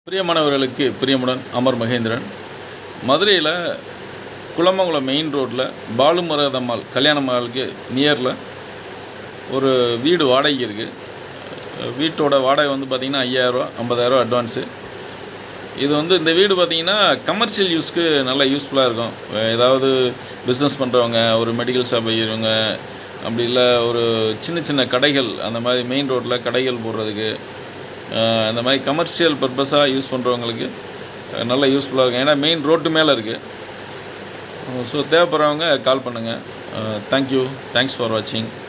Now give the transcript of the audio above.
பிரியமானவர்களுக்கு பிரியமுடன் அமர் மகேந்திரன் மதுரையில் குளமங்குளம் மெயின் ரோட்டில் பாலுமரதம்மாள் கல்யாண மகளுக்கு நியரில் ஒரு வீடு வாடகைக்கு இருக்குது வீட்டோட வாடகை வந்து பார்த்திங்கன்னா ஐயாயிரரூவா ஐம்பதாயிரரூவா அட்வான்ஸு இது வந்து இந்த வீடு பார்த்திங்கன்னா கமர்ஷியல் யூஸ்க்கு நல்லா யூஸ்ஃபுல்லாக இருக்கும் ஏதாவது பிஸ்னஸ் பண்ணுறவங்க ஒரு மெடிக்கல் ஷாப் வைக்கிறவங்க அப்படி இல்லை ஒரு சின்ன சின்ன கடைகள் அந்த மாதிரி மெயின் ரோட்டில் கடைகள் போடுறதுக்கு அஹ், இந்த மாதிரி கமர்ஷியல் பர்பஸாக யூஸ் பண்ணுறவங்களுக்கு அஹ், நல்ல யூஸ்ஃபுல்லாக இருக்கும் ஏன்னா மெயின் ரோட்டு மேலே இருக்குது ஸோ தேவைப்படுறவங்க கால் பண்ணுங்கள் தேங்க்யூ தேங்க்ஸ் ஃபார் வாட்சிங்